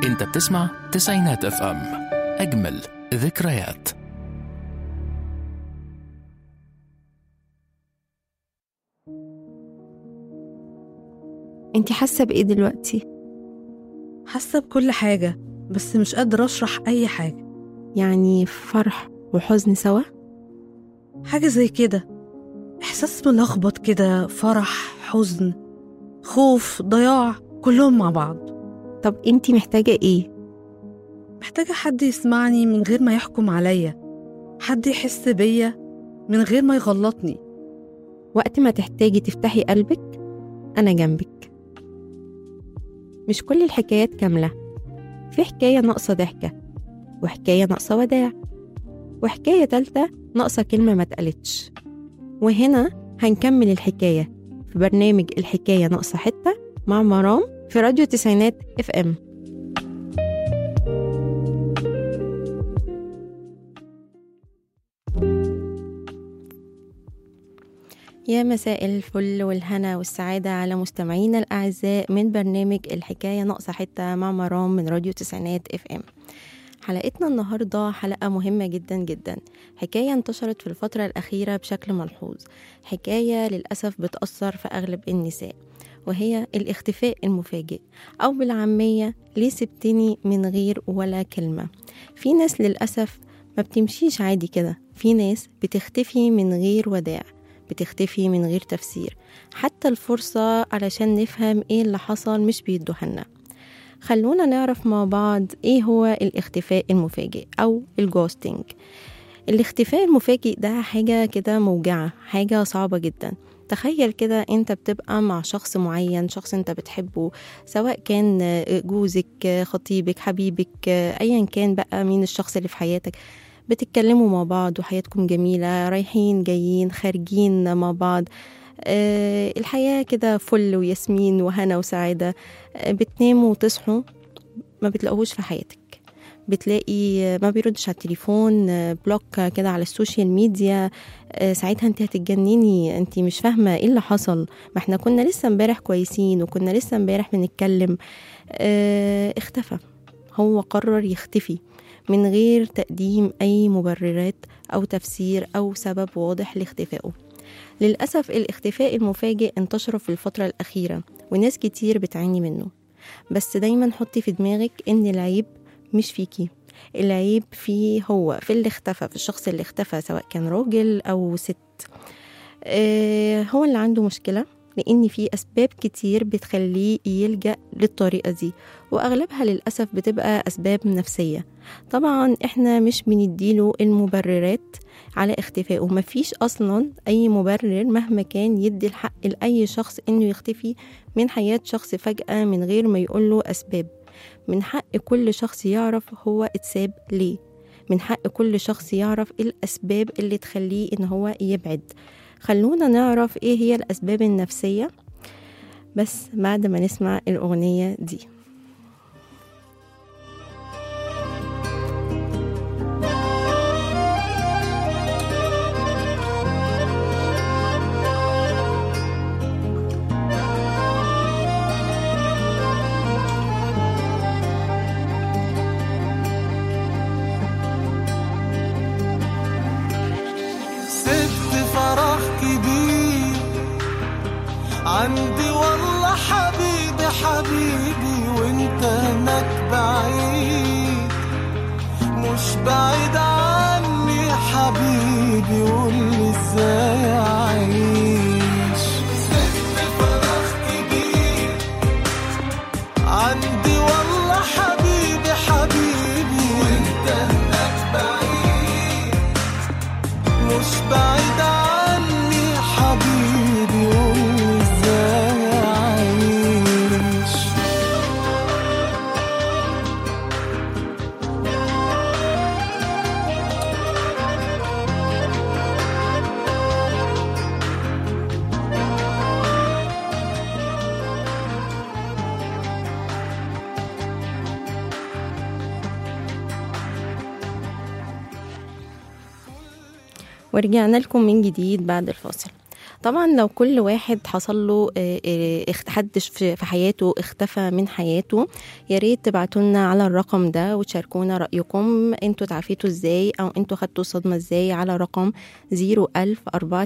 انت بتسمع تسعينات اف ام اجمل ذكريات انتي حاسة بإيه دلوقتي؟ حاسة بكل حاجة بس مش قادرة أشرح أي حاجة يعني فرح وحزن سوا؟ حاجة زي كده إحساس ملخبط كده فرح حزن خوف ضياع كلهم مع بعض طب انتي محتاجة ايه؟ محتاجة حد يسمعني من غير ما يحكم عليا حد يحس بيا من غير ما يغلطني وقت ما تحتاجي تفتحي قلبك أنا جنبك مش كل الحكايات كاملة في حكاية ناقصة ضحكة وحكاية ناقصة وداع وحكاية تالتة ناقصة كلمة ما اتقالتش وهنا هنكمل الحكاية في برنامج الحكاية ناقصة حتة مع مرام في راديو تسعينات اف ام يا مساء الفل والهنا والسعادة على مستمعينا الأعزاء من برنامج الحكاية ناقصة حتة مع مرام من راديو تسعينات اف ام حلقتنا النهاردة حلقة مهمة جدا جدا حكاية انتشرت في الفترة الأخيرة بشكل ملحوظ حكاية للأسف بتأثر في أغلب النساء وهي الاختفاء المفاجئ أو بالعامية ليه سبتني من غير ولا كلمة في ناس للأسف ما بتمشيش عادي كده في ناس بتختفي من غير وداع بتختفي من غير تفسير حتى الفرصة علشان نفهم ايه اللي حصل مش بيدوها لنا خلونا نعرف مع بعض ايه هو الاختفاء المفاجئ او الجوستنج الاختفاء المفاجئ ده حاجة كده موجعة حاجة صعبة جدا تخيل كده انت بتبقى مع شخص معين شخص انت بتحبه سواء كان جوزك خطيبك حبيبك ايا كان بقى مين الشخص اللي في حياتك بتتكلموا مع بعض وحياتكم جميلة رايحين جايين خارجين مع بعض أه الحياة كده فل وياسمين وهنا وسعادة أه بتناموا وتصحوا ما بتلاقوهوش في حياتك بتلاقي ما بيردش على التليفون أه بلوك كده على السوشيال ميديا أه ساعتها انت هتتجنني انت مش فاهمة ايه اللي حصل ما احنا كنا لسه امبارح كويسين وكنا لسه امبارح بنتكلم أه اختفى هو قرر يختفي من غير تقديم أي مبررات أو تفسير أو سبب واضح لاختفائه للأسف الاختفاء المفاجئ انتشر في الفترة الأخيرة وناس كتير بتعاني منه بس دايما حطي في دماغك إن العيب مش فيكي العيب فيه هو في اللي اختفى في الشخص اللي اختفى سواء كان راجل أو ست اه هو اللي عنده مشكلة لأن في أسباب كتير بتخليه يلجأ للطريقة دي وأغلبها للأسف بتبقى أسباب نفسية طبعا إحنا مش بنديله المبررات على اختفائه مفيش أصلا أي مبرر مهما كان يدي الحق لأي شخص إنه يختفي من حياة شخص فجأة من غير ما يقوله أسباب من حق كل شخص يعرف هو اتساب ليه من حق كل شخص يعرف إيه الأسباب اللي تخليه إن هو يبعد خلونا نعرف ايه هي الأسباب النفسية بس بعد ما نسمع الأغنية دي سبت فرح كبير عندي والله حبيبي حبيبي وانت هناك بعيد مش بعيد عني حبيبي قولي ازاي اعيش سبت فرح كبير عندي والله حبيبي حبيبي وانت هناك بعيد مش بعيد عني حبيبي قولي ازاي اعيش ورجعنا لكم من جديد بعد الفاصل طبعا لو كل واحد حصل له آه، آه، اخت- حد في في حياته اختفى من حياته يا ريت تبعتوا لنا على الرقم ده وتشاركونا رأيكم انتوا تعافيتوا ازاي او انتوا خدتوا الصدمة ازاي على رقم 01000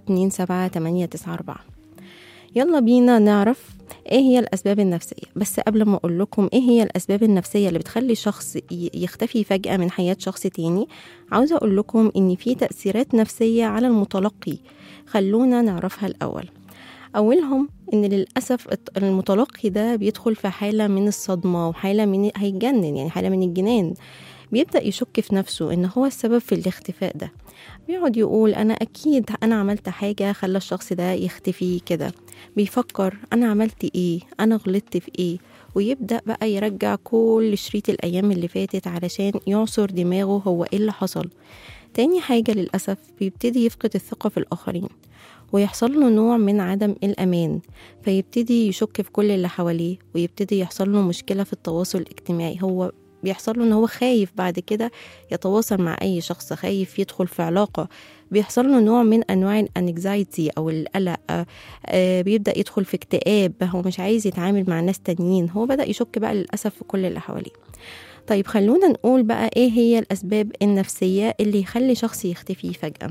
427 يلا بينا نعرف ايه هي الاسباب النفسيه بس قبل ما اقول لكم ايه هي الاسباب النفسيه اللي بتخلي شخص ي- يختفي فجاه من حياه شخص تاني عاوزه اقول لكم ان في تاثيرات نفسيه على المتلقي خلونا نعرفها الاول اولهم ان للاسف الت- المتلقي ده بيدخل في حاله من الصدمه وحاله من هيتجنن يعني حاله من الجنان بيبدا يشك في نفسه ان هو السبب في الاختفاء ده بيقعد يقول انا اكيد انا عملت حاجه خلى الشخص ده يختفي كده بيفكر انا عملت ايه انا غلطت في ايه ويبدا بقى يرجع كل شريط الايام اللي فاتت علشان يعصر دماغه هو ايه اللي حصل تاني حاجه للاسف بيبتدي يفقد الثقه في الاخرين ويحصل له نوع من عدم الأمان فيبتدي يشك في كل اللي حواليه ويبتدي يحصل له مشكلة في التواصل الاجتماعي هو بيحصل له ان هو خايف بعد كده يتواصل مع اي شخص خايف يدخل في علاقة بيحصل له نوع من انواع الانكزايتي او القلق آه، آه، بيبدا يدخل في اكتئاب هو مش عايز يتعامل مع ناس تانيين هو بدا يشك بقى للاسف في كل اللي حواليه طيب خلونا نقول بقى ايه هي الاسباب النفسيه اللي يخلي شخص يختفي فجاه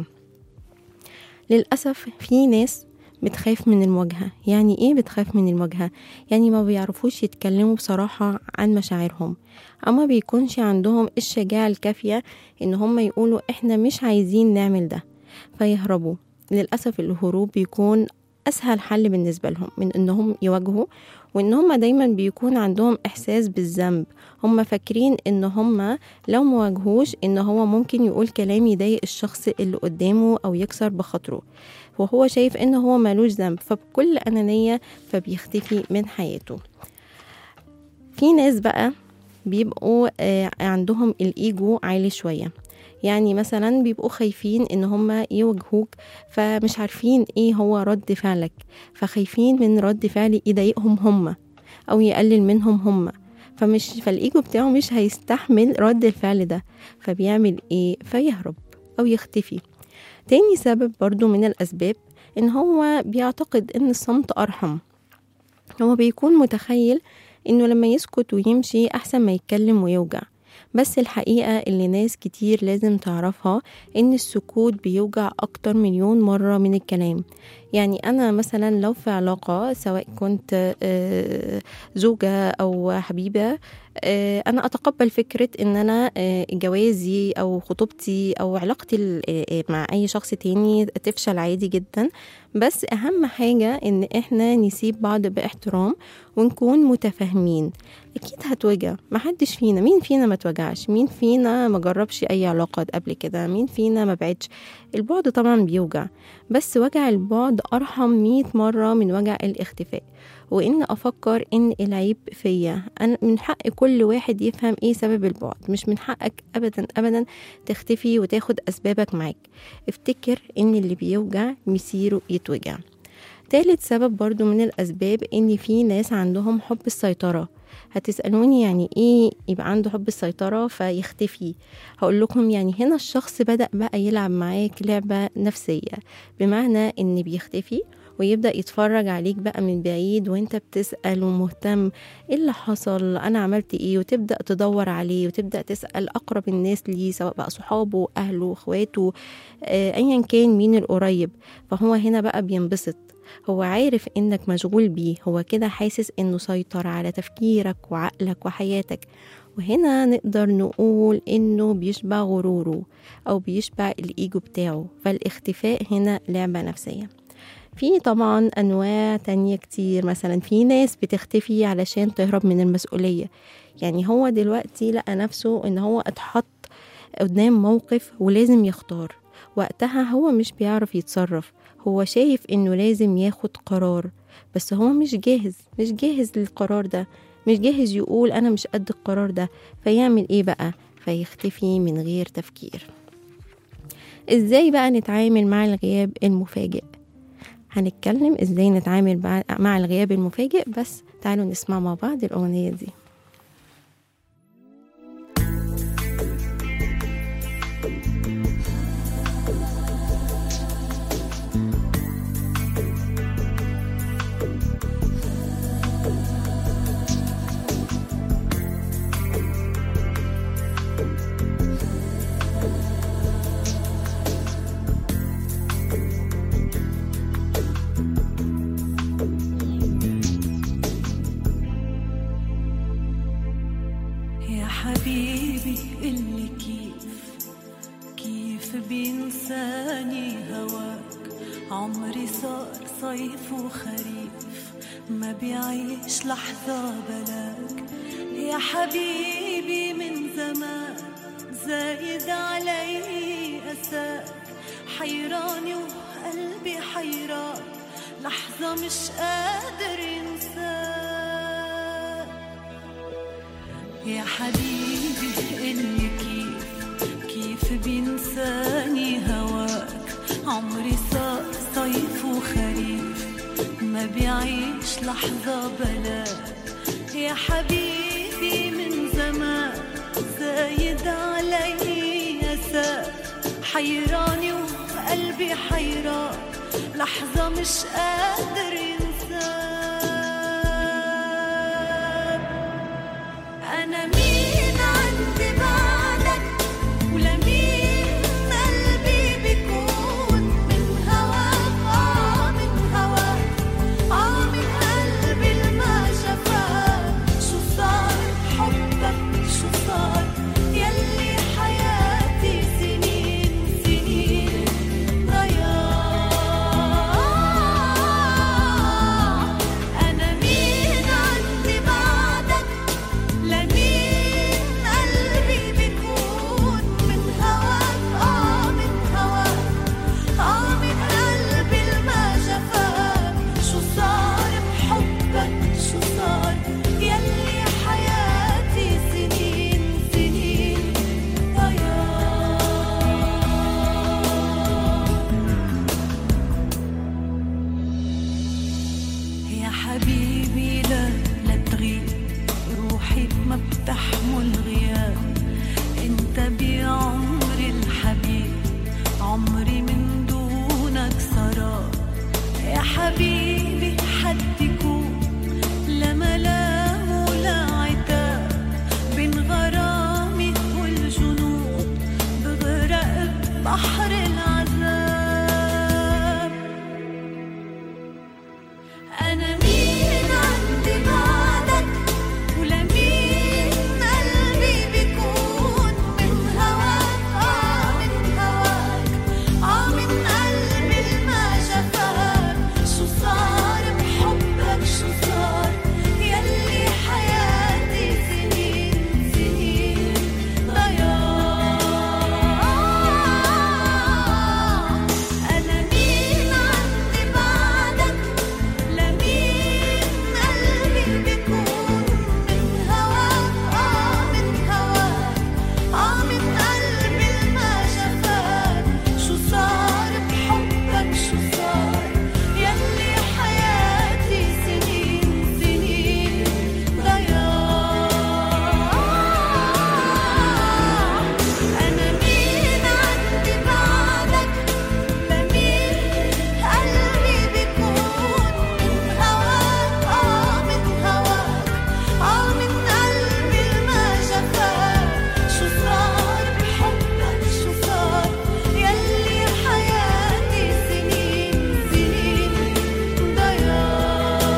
للأسف في ناس بتخاف من المواجهة يعني ايه بتخاف من المواجهة يعني ما بيعرفوش يتكلموا بصراحة عن مشاعرهم أما بيكونش عندهم الشجاعة الكافية ان هم يقولوا احنا مش عايزين نعمل ده فيهربوا للأسف الهروب بيكون أسهل حل بالنسبة لهم من إنهم يواجهوا وإن هم دايما بيكون عندهم إحساس بالذنب هم فاكرين إن هم لو مواجهوش إن هو ممكن يقول كلام يضايق الشخص اللي قدامه أو يكسر بخاطره وهو شايف إن هو ملوش ذنب فبكل أنانية فبيختفي من حياته في ناس بقى بيبقوا آه، عندهم الإيجو عالي شوية يعني مثلا بيبقوا خايفين ان هم يواجهوك فمش عارفين ايه هو رد فعلك فخايفين من رد فعل يضايقهم هم او يقلل منهم هم فمش فالايجو بتاعه مش هيستحمل رد الفعل ده فبيعمل ايه فيهرب او يختفي تاني سبب برضو من الاسباب ان هو بيعتقد ان الصمت ارحم هو بيكون متخيل انه لما يسكت ويمشي احسن ما يتكلم ويوجع بس الحقيقة اللي ناس كتير لازم تعرفها إن السكوت بيوجع أكتر مليون مرة من الكلام يعني أنا مثلا لو في علاقة سواء كنت آه، زوجة أو حبيبة آه، أنا أتقبل فكرة إن أنا آه، جوازي أو خطوبتي أو علاقتي ال- آه، مع أي شخص تاني تفشل عادي جدا بس أهم حاجة إن إحنا نسيب بعض باحترام ونكون متفاهمين اكيد هتوجع محدش فينا مين فينا ما توجعش مين فينا ما جربش اي علاقة قبل كده مين فينا ما بعدش البعد طبعا بيوجع بس وجع البعد ارحم مية مرة من وجع الاختفاء وان افكر ان العيب فيا انا من حق كل واحد يفهم ايه سبب البعد مش من حقك ابدا ابدا تختفي وتاخد اسبابك معاك افتكر ان اللي بيوجع مسيره يتوجع تالت سبب برضو من الأسباب إن في ناس عندهم حب السيطرة هتسألوني يعني إيه يبقى عنده حب السيطرة فيختفي هقول لكم يعني هنا الشخص بدأ بقى يلعب معاك لعبة نفسية بمعنى إن بيختفي ويبدأ يتفرج عليك بقى من بعيد وانت بتسأل ومهتم ايه اللي حصل انا عملت ايه وتبدأ تدور عليه وتبدأ تسأل اقرب الناس ليه سواء بقى صحابه اهله اخواته آه، ايا كان مين القريب فهو هنا بقى بينبسط هو عارف انك مشغول بيه هو كده حاسس انه سيطر على تفكيرك وعقلك وحياتك وهنا نقدر نقول انه بيشبع غروره او بيشبع الايجو بتاعه فالاختفاء هنا لعبة نفسية في طبعا انواع تانية كتير مثلا في ناس بتختفي علشان تهرب من المسؤولية يعني هو دلوقتي لقى نفسه ان هو اتحط قدام موقف ولازم يختار وقتها هو مش بيعرف يتصرف هو شايف انه لازم ياخد قرار بس هو مش جاهز مش جاهز للقرار ده مش جاهز يقول انا مش قد القرار ده فيعمل ايه بقى فيختفي من غير تفكير ازاي بقى نتعامل مع الغياب المفاجئ هنتكلم ازاي نتعامل بع- مع الغياب المفاجئ بس تعالوا نسمع مع بعض الاغنيه دي اللي كيف كيف بينساني هواك عمري صار صيف وخريف ما بيعيش لحظة بلاك يا حبيبي من زمان زايد علي أساك حيراني وقلبي حيران لحظة مش قادر ينساك يا حبيبي اللي كيف كيف بينساني هواك عمري صار صيف وخريف ما بيعيش لحظة بلاك يا حبيبي من زمان زايد علي أساك حيراني وقلبي حيران لحظة مش قادر ينساك أنا مين عندي بعدك ولمين قلبي بيكون من هواك آه من هواك آه من قلبي الما شفاك شو صار بحبك شو صار يلي حياتي سنين سنين ضياع أنا مين عندي بعدك لمين قلبي بيكون من هواك آه من هواك آه من قلبي الما جفاك شو صار بحبك شو صار يلي حياتي سنين سنين ضياع يا حبيبي لا لا تغيب روحي ما بتحمل غياب انت بعمري الحبيب عمري من دونك سراب يا حبيبي حد يكون لا ملام ولا عتاب بين غرامي والجنون بغرق بحر العذاب أنا مين عندي بعدك ولمين قلبي بيكون من هواك آه من هواك آه من قلبي الما جفاك شو صار بحبك شو صار يلي حياتي سنين سنين ضياع أنا مين عندي بعدك لمين قلبي بيكون من هواك آه من هواك آه من قلبي الما جفاك شو صار بحبك شو صار يلي حياتي سنين سنين ضياع أنا مين عندي بعدك لمين قلبي بيكون من هواك آه من هواك آه من قلبي الما جفاك شو صار بحبك شو صار يلي حياتي سنين سنين ضياع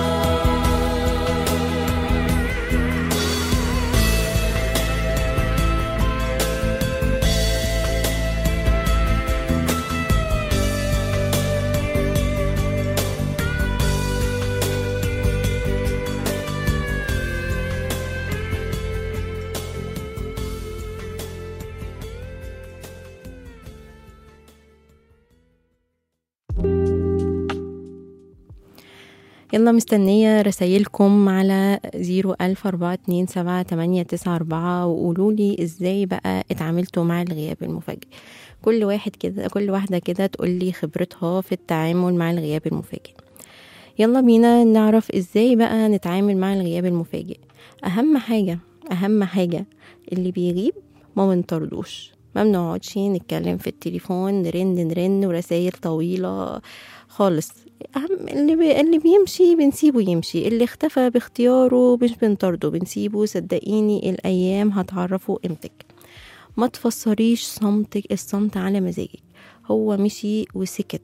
يلا مستنية رسايلكم على زيرو ألف أربعة اتنين سبعة تمانية تسعة أربعة وقولولي ازاي بقى اتعاملتوا مع الغياب المفاجئ كل واحد كده كل واحدة كده تقولي خبرتها في التعامل مع الغياب المفاجئ يلا بينا نعرف ازاي بقى نتعامل مع الغياب المفاجئ أهم حاجة أهم حاجة اللي بيغيب ما بنطردوش ما بنقعدش نتكلم في التليفون نرن نرن ورسايل طويلة خالص أهم اللي, بي... اللي بيمشي بنسيبه يمشي اللي اختفى باختياره مش بنطرده بنسيبه صدقيني الأيام هتعرفوا قيمتك ما تفسريش صمتك الصمت على مزاجك هو مشي وسكت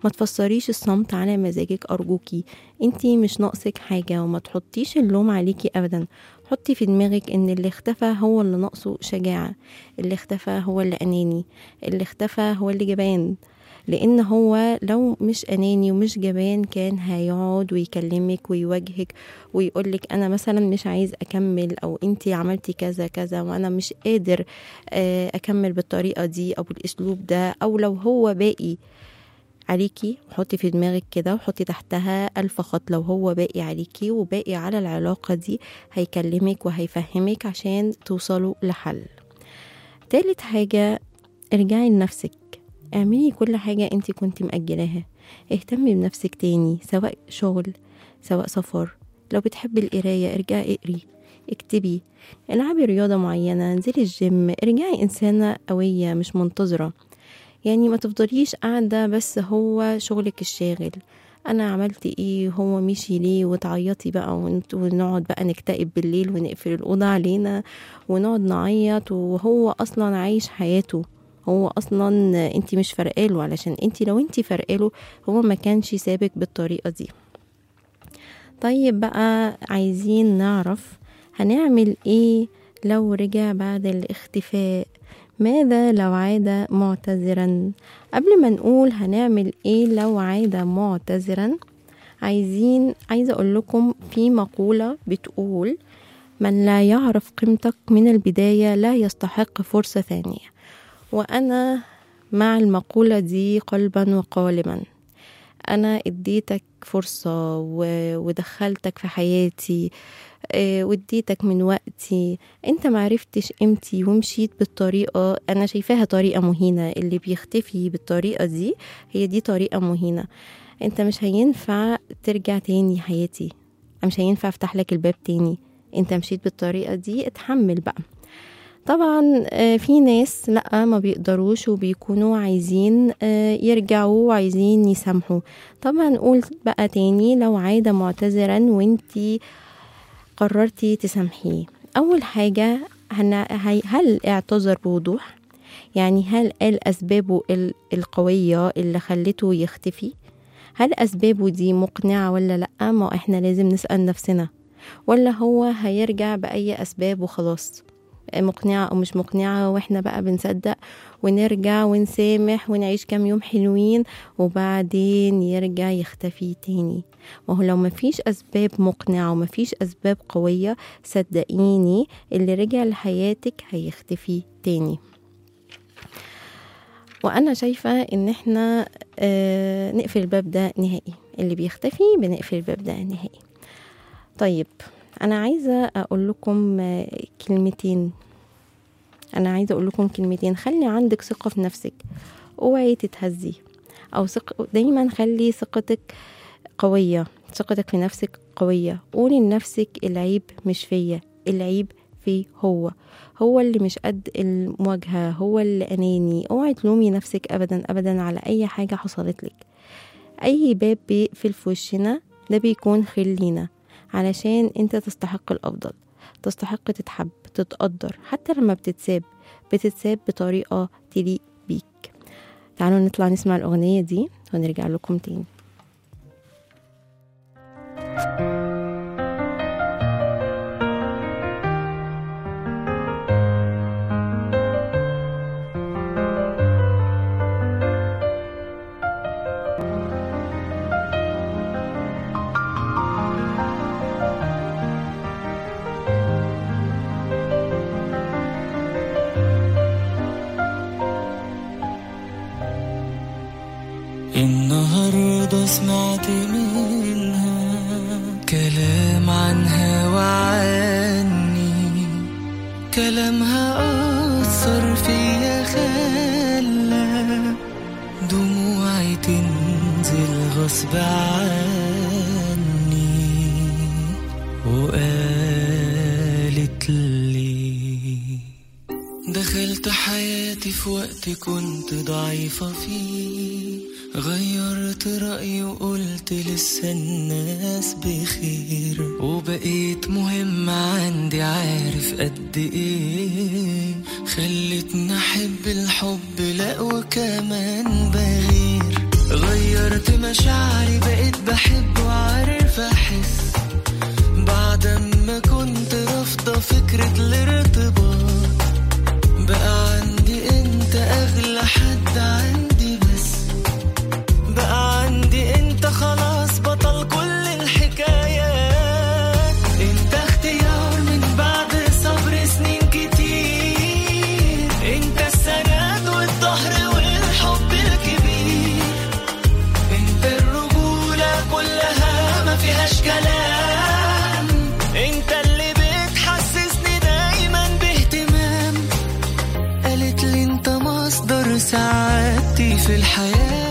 ما تفسريش الصمت على مزاجك أرجوكي انتي مش ناقصك حاجة وما تحطيش اللوم عليكي أبدا حطي في دماغك ان اللي اختفى هو اللي ناقصه شجاعة اللي اختفى هو اللي أناني اللي اختفى هو اللي جبان لان هو لو مش اناني ومش جبان كان هيقعد ويكلمك ويواجهك ويقولك انا مثلا مش عايز اكمل او انتي عملتي كذا كذا وانا مش قادر آه، اكمل بالطريقه دي او بالاسلوب ده او لو هو باقي عليكي حطي في دماغك كده وحطي تحتها ألف خط لو هو باقي عليكي وباقي على العلاقة دي هيكلمك وهيفهمك عشان توصلوا لحل تالت حاجة ارجعي لنفسك اعملي كل حاجة انت كنت مأجلاها اهتمي بنفسك تاني سواء شغل سواء سفر لو بتحبي القراية ارجعي اقري اكتبي العبي رياضة معينة انزلي الجيم ارجعي انسانة قوية مش منتظرة يعني ما تفضليش قاعدة بس هو شغلك الشاغل انا عملت ايه هو مشي ليه وتعيطي بقى ونت- ونقعد بقى نكتئب بالليل ونقفل الأوضة علينا ونقعد نعيط وهو اصلا عايش حياته هو اصلا انت مش فارقاله علشان انت لو انت فارقاله هو ما كانش سابك بالطريقة دي طيب بقى عايزين نعرف هنعمل ايه لو رجع بعد الاختفاء ماذا لو عاد معتذرا قبل ما نقول هنعمل ايه لو عاد معتذرا عايزين عايزه اقول لكم في مقوله بتقول من لا يعرف قيمتك من البدايه لا يستحق فرصه ثانيه وانا مع المقوله دي قلبا وقالبا انا اديتك فرصه و- ودخلتك في حياتي آه، واديتك من وقتي انت معرفتش قيمتي ومشيت بالطريقة انا شايفاها طريقة مهينة اللي بيختفي بالطريقة دي هي دي طريقة مهينة انت مش هينفع ترجع تاني حياتي مش هينفع افتح لك الباب تاني انت مشيت بالطريقة دي اتحمل بقى طبعا آه، في ناس لا ما بيقدروش وبيكونوا عايزين آه، يرجعوا وعايزين يسامحوا طبعا نقول بقى تاني لو عاد معتذرا وانتي قررتي تسامحيه أول حاجة هن- هي- هل اعتذر بوضوح يعني هل قال أسبابه ال- القوية اللي خلته يختفي هل أسبابه دي مقنعة ولا لأ ما إحنا لازم نسأل نفسنا ولا هو هيرجع بأي أسباب وخلاص مقنعة أو مش مقنعة وإحنا بقى بنصدق ونرجع ونسامح ونعيش كام يوم حلوين وبعدين يرجع يختفي تاني وهو لو مفيش أسباب مقنعة ومفيش أسباب قوية صدقيني اللي رجع لحياتك هيختفي تاني وأنا شايفة إن إحنا آه نقفل الباب ده نهائي اللي بيختفي بنقفل الباب ده نهائي طيب أنا عايزة أقول لكم آه، كلمتين أنا عايزة أقول لكم كلمتين خلي عندك ثقة في نفسك اوعي تتهزي أو ثق... دايما خلي ثقتك قوية ثقتك في نفسك قوية قولي لنفسك العيب مش فيا العيب فيه هو هو اللي مش قد المواجهة هو اللي أناني اوعي تلومي نفسك أبدا أبدا على أي حاجة حصلت لك أي باب بيقفل في وشنا ده بيكون خير لينا علشان انت تستحق الأفضل تستحق تتحب تتقدر حتى لما بتتساب بتتساب بطريقة تليق بيك تعالوا نطلع نسمع الأغنية دي ونرجع لكم تاني النهاردة سمعت منها كلام عنها وعني كلامها أثر فيا خلى دموعي تنزل غصب عني وقالت لي دخلت حياتي في وقت كنت ضعيفة فيه غيرت رأيي وقلت لسه الناس بخير وبقيت مهم عندي عارف قد ايه خلتني احب الحب لا وكمان بغير غيرت فكرة الارتباط بقى عندي انت اغلى حد عندي بس بقى عندي انت خلاص بطل كل الحكايات انت اختيار من بعد صبر سنين كتير انت السند والظهر والحب الكبير انت الرجولة كلها ما فيهاش كلام انت اللي بتحسسني دايما باهتمام قالت لي انت مصدر سعادتي في الحياة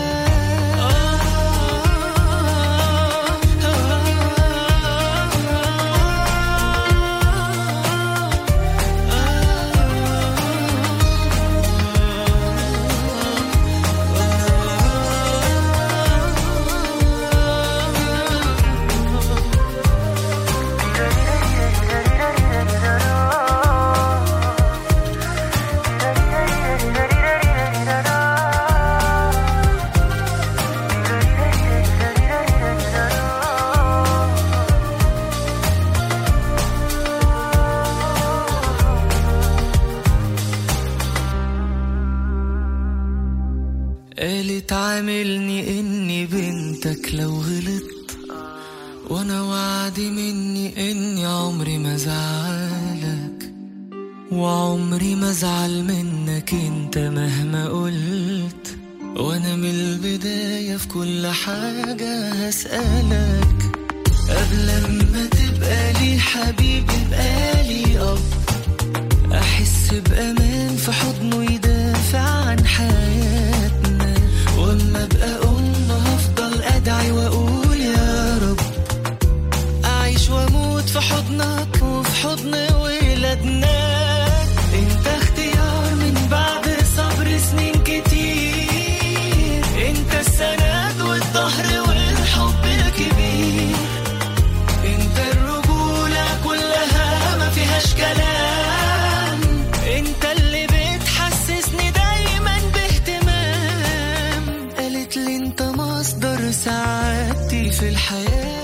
قالت عاملني اني بنتك لو غلطت وانا وعدي مني اني عمري ما زعلك وعمري ما ازعل منك انت مهما قلت وانا من البداية في كل حاجة هسألك قبل ما تبقى لي حبيب يبقى لي اب احس بامان في حضنه يدافع عن حياتنا واما ابقى ام هفضل ادعي واقول يا رب اعيش واموت في حضنك وفي حضن ولادنا انت اختيار من بعد صبر سنين كتير انت السند والظهر والحب الكبير انت الرجولة كلها ما فيهاش كلام انت اللي بتحسسني دايما باهتمام قالت لي انت مصدر سعادتي في الحياة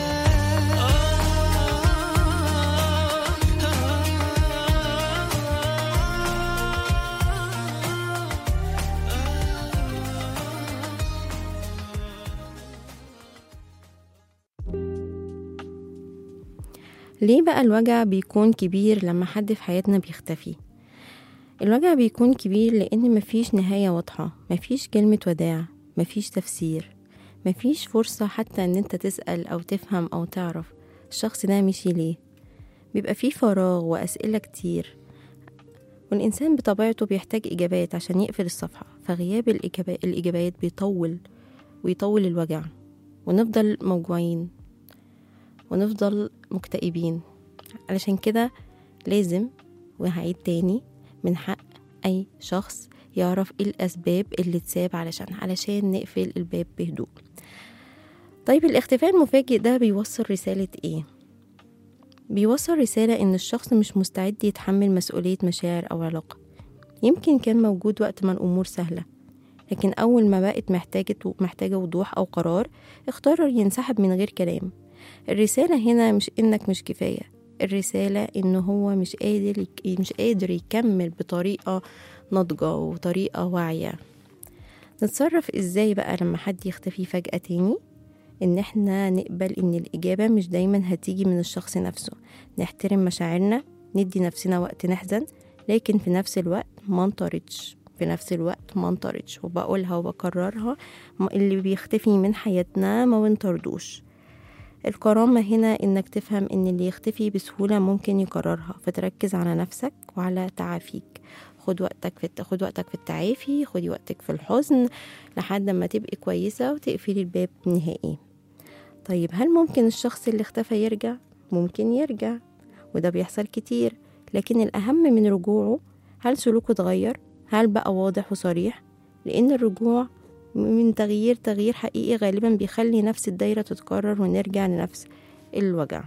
ليه بقى الوجع بيكون كبير لما حد في حياتنا بيختفي الوجع بيكون كبير لأن مفيش نهاية واضحة مفيش كلمة وداع مفيش تفسير مفيش فرصة حتى ان انت تسأل او تفهم او تعرف الشخص ده مشي ليه بيبقى فيه فراغ وأسئلة كتير والإنسان بطبيعته بيحتاج إجابات عشان يقفل الصفحة فغياب الإجابات, الإجابات بيطول ويطول الوجع ونفضل موجوعين ونفضل مكتئبين علشان كده لازم وهعيد تاني من حق أي شخص يعرف ايه الأسباب اللي تساب علشان علشان نقفل الباب بهدوء طيب الاختفاء المفاجئ ده بيوصل رسالة ايه؟ بيوصل رسالة إن الشخص مش مستعد يتحمل مسؤولية مشاعر أو علاقة يمكن كان موجود وقت ما الأمور سهلة لكن أول ما بقت محتاجة محتاجة وضوح أو قرار اختار ينسحب من غير كلام الرسالة هنا مش إنك مش كفاية الرسالة إن هو مش قادر يك... مش قادر يكمل بطريقة ناضجة وطريقة واعية نتصرف إزاي بقى لما حد يختفي فجأة تاني إن إحنا نقبل إن الإجابة مش دايما هتيجي من الشخص نفسه نحترم مشاعرنا ندي نفسنا وقت نحزن لكن في نفس الوقت ما نطردش في نفس الوقت ما نطردش وبقولها وبكررها اللي بيختفي من حياتنا ما بنطردوش الكرامة هنا إنك تفهم إن اللي يختفي بسهولة ممكن يكررها فتركز على نفسك وعلى تعافيك خد وقتك في خد وقتك في التعافي خدي وقتك في الحزن لحد ما تبقي كويسة وتقفلي الباب نهائي طيب هل ممكن الشخص اللي اختفى يرجع؟ ممكن يرجع وده بيحصل كتير لكن الأهم من رجوعه هل سلوكه اتغير؟ هل بقى واضح وصريح؟ لأن الرجوع من تغيير تغيير حقيقي غالبا بيخلي نفس الدايرة تتكرر ونرجع لنفس الوجع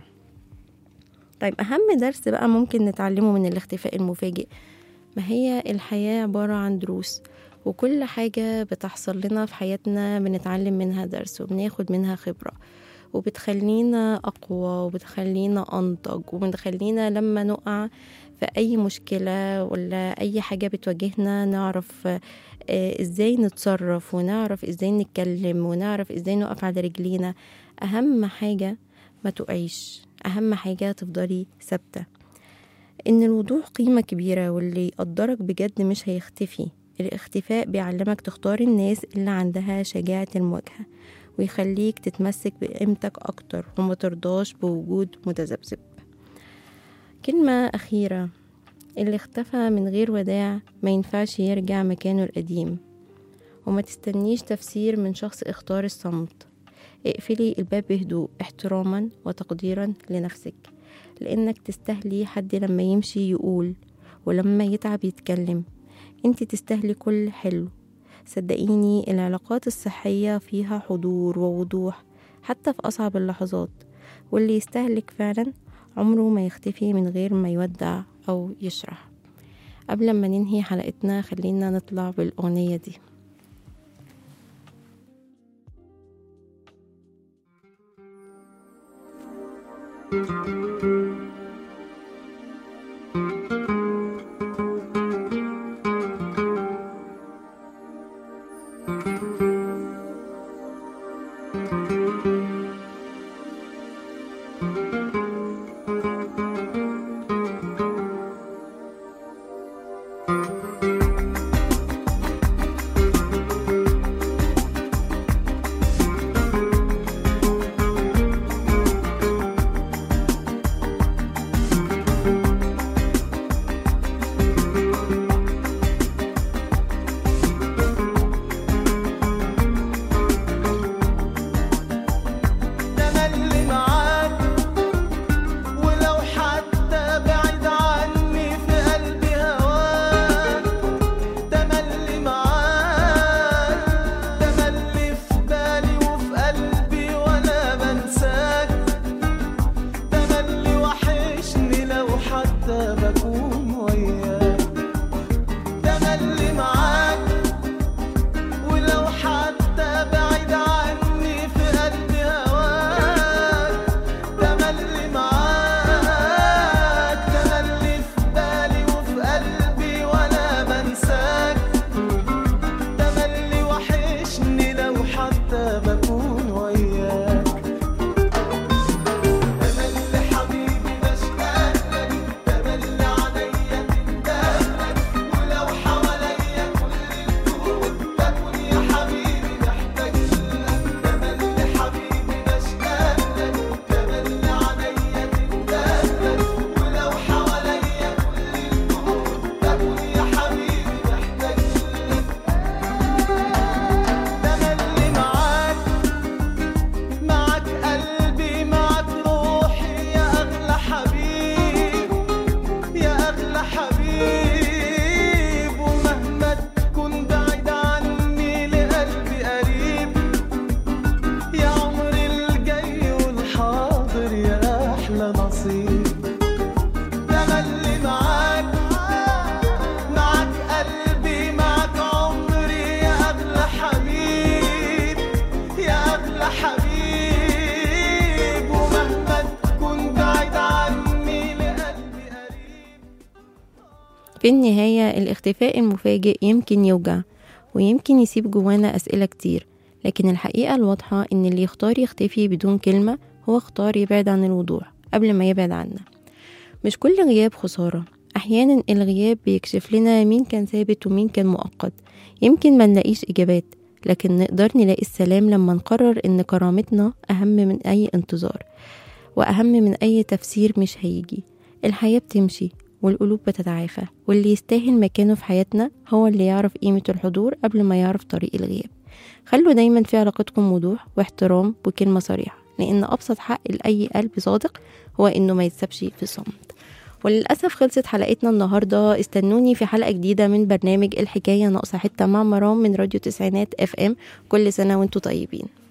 طيب أهم درس بقى ممكن نتعلمه من الاختفاء المفاجئ ما هي الحياة عبارة عن دروس وكل حاجة بتحصل لنا في حياتنا بنتعلم منها درس وبناخد منها خبرة وبتخلينا أقوى وبتخلينا أنضج وبتخلينا لما نقع في أي مشكلة ولا أي حاجة بتواجهنا نعرف آه، ازاي نتصرف ونعرف ازاي نتكلم ونعرف ازاي نقف على رجلينا أهم حاجة ما تقعيش أهم حاجة تفضلي ثابتة إن الوضوح قيمة كبيرة واللي يقدرك بجد مش هيختفي الاختفاء بيعلمك تختار الناس اللي عندها شجاعة المواجهة ويخليك تتمسك بقيمتك أكتر وما ترضاش بوجود متذبذب كلمة أخيرة اللي اختفى من غير وداع ما ينفعش يرجع مكانه القديم وما تستنيش تفسير من شخص اختار الصمت اقفلي الباب بهدوء احتراما وتقديرا لنفسك لانك تستهلي حد لما يمشي يقول ولما يتعب يتكلم انت تستهلي كل حلو صدقيني العلاقات الصحية فيها حضور ووضوح حتى في أصعب اللحظات واللي يستهلك فعلا عمره ما يختفي من غير ما يودع أو يشرح قبل ما ننهي حلقتنا خلينا نطلع بالأغنية دي تملي معاك ولو حتى بعيد عني في قلبي هواك تملي معاك تملي في بالي وفي قلبي وانا بنساك تملي وحشني لو حتى بكون وياك تملي معاك ولو حتى بعيد عني في قلبي هواك تملي معاك تملي في بالي وفي قلبي وانا بنساك تملي وحشني لو حتى بكون وياك تملي حبيبي بشتاق لك تملي عليا تندم لك ولو حواليا كل الكون بكون يا حبيبي محتاج لك تملي حبيبي بشتاق لك تملي عليا تندم لك ولو حواليا كل الكون بكون يا حبيبي محتاج لك تملي معاك معك قلبي معك روحي يا أغلى حبيب يا أغلى حبيب ومهما تكون بعيد عني لقلبي قريب يا عمري الجاي والحاضر يا أحلى نصيب تملي معاك معك قلبي معك عمري يا أغلى حبيب يا أغلى حبيب ومهما تكون بعيد عني لقلبي قريب في النهاية الاختفاء المفاجئ يمكن يوجع ويمكن يسيب جوانا أسئلة كتير لكن الحقيقة الواضحة إن اللي يختار يختفي بدون كلمة هو اختار يبعد عن الوضوح قبل ما يبعد عنا مش كل غياب خسارة أحيانا الغياب بيكشف لنا مين كان ثابت ومين كان مؤقت يمكن ما نلاقيش إجابات لكن نقدر نلاقي السلام لما نقرر إن كرامتنا أهم من أي انتظار وأهم من أي تفسير مش هيجي الحياة بتمشي والقلوب بتتعافى واللي يستاهل مكانه في حياتنا هو اللي يعرف قيمة الحضور قبل ما يعرف طريق الغياب خلوا دايما في علاقتكم وضوح واحترام وكلمة صريحة لأن أبسط حق لأي قلب صادق هو إنه ما يتسابش في صمت وللأسف خلصت حلقتنا النهاردة استنوني في حلقة جديدة من برنامج الحكاية ناقصة حتة مع مرام من راديو تسعينات اف ام كل سنة وانتم طيبين